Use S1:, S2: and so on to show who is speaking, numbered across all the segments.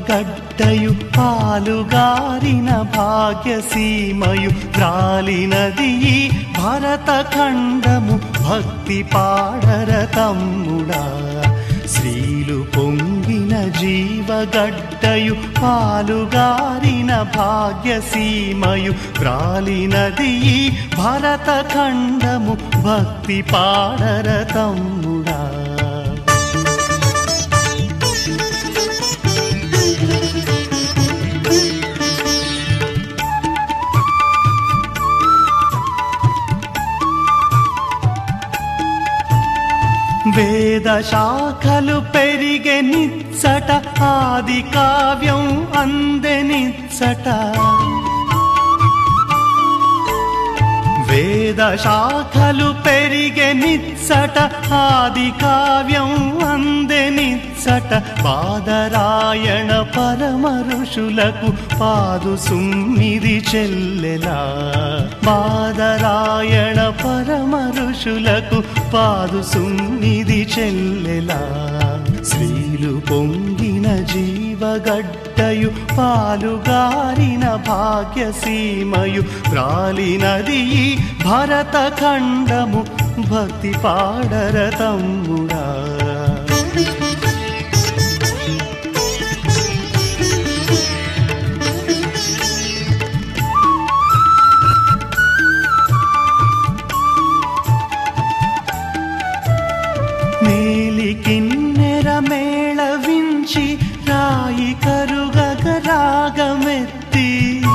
S1: జీవగడ్డయు పాలుగారిన భాగ్యసీమయు రాలినది ఈ భరతఖండము భక్తి పాడర తమ్ముడా శ్రీలు పొంగిన జీవగడ్డయు పాలుగారిన భాగ్యసీమయు రాలినది ఈ భరతఖండము భక్తి పాడర తమ్ముడా వేద శాఖలు పెరిగే నిచ్చట ఆది కావ్యం అందెనిచ్చట వేద శాఖలు పెరిగే నిచ్చట ఆది కావ్యం అందెనిచ్చట పాదరాయణ పరమ ఋషులకు పాదు సుమ్మిది చెల్లెలా పాదరాయణ పరమ ఋషులకు పాదు సుమ్మిది చెల్లెలా శ్రీలు పొంగిన జీవగడ్డయు పాలుగారిన భాగ్యసీమయు రాలినది ఈ భరతఖండము భక్తి పాడర తమ్ముడా మేలికిన్నెర మేళవించి రాయి కరుగగ రాగమెత్తి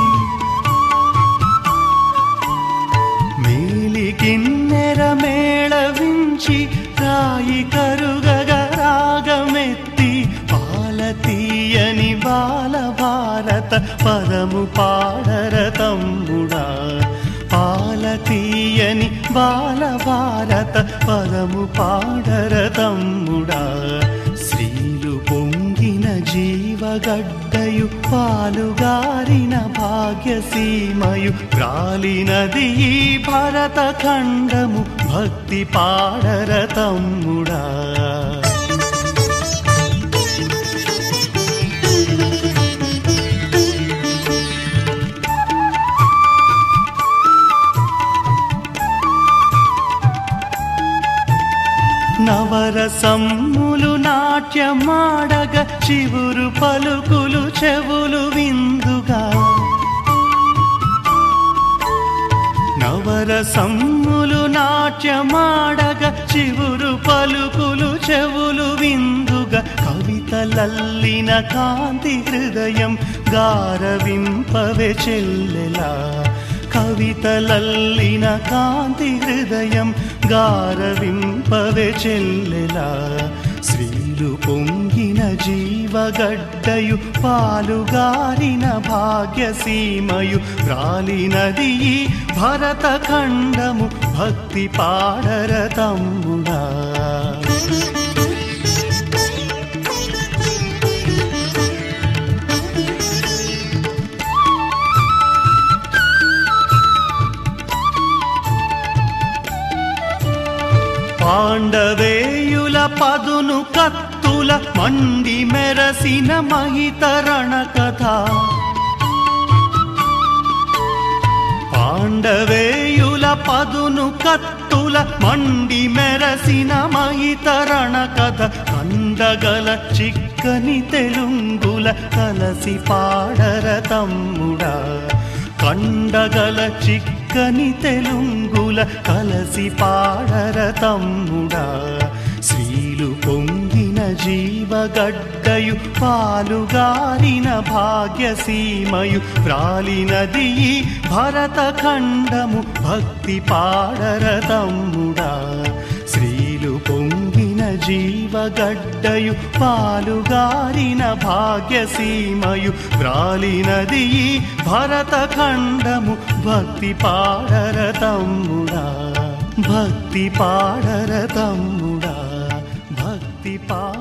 S1: మేలికిన్నెర మేళవించి రాయి కరుగగ రాగమెత్తి పాల తీయని బాల భారత పదము పాడర తమ్ముడా పాల తీయని బాల భారత పదము పాడర తమ్ముడా శ్రీలు పొంగిన జీవగడ్డయు పాలుగారిన భాగ్యసీమయు రాలినది ఈ భరతఖండము భక్తి పాడర తమ్ముడా నవరసమ్ములు నాట్యమాడగ చివురు పలుకులు చెవులు విందుగా నవరసమ్ములు నాట్యమాడగ చివురు పలుకులు చెవులు విందుగా కవితలల్లిన కాంతి హృదయం గారవింపవే చెల్లెలా కవితలల్లిన కాంతి హృదయం గారవింపవే చెల్లెలా శ్రీలు పొంగిన జీవగడ్డయు పాలుగారిన భాగ్యసీమయు రాలినది ఈ భరతఖండము భక్తి పాడర తమ్ముడా పాండవేయుల పదును కత్తుల మండి మెరసిన మహితరణ కథ పాండవేయుల పదును కత్తుల మండి మెరసిన మహితరణ కథ కందగల చిక్కని తెలుంగుల కలసి పాడర తమ్ముడా కండగల చిక్కని తెలుంగుల కలసి పాడర తమ్ముడా శ్రీలు పొంగిన జీవగడ్డయు పాలుగారిన భాగ్యసీమయు రాలినది ఈ భరతఖండము భక్తి పాడర తమ్ముడా శ్రీలు పొంగిన జీవగడ్డయు పాలుగారిన భాగ్యసీమయు రాలినది ఈ భరతఖండము భక్తి పాడర తమ్ముడా భక్తి పాడర తమ్ముడా భక్తి పా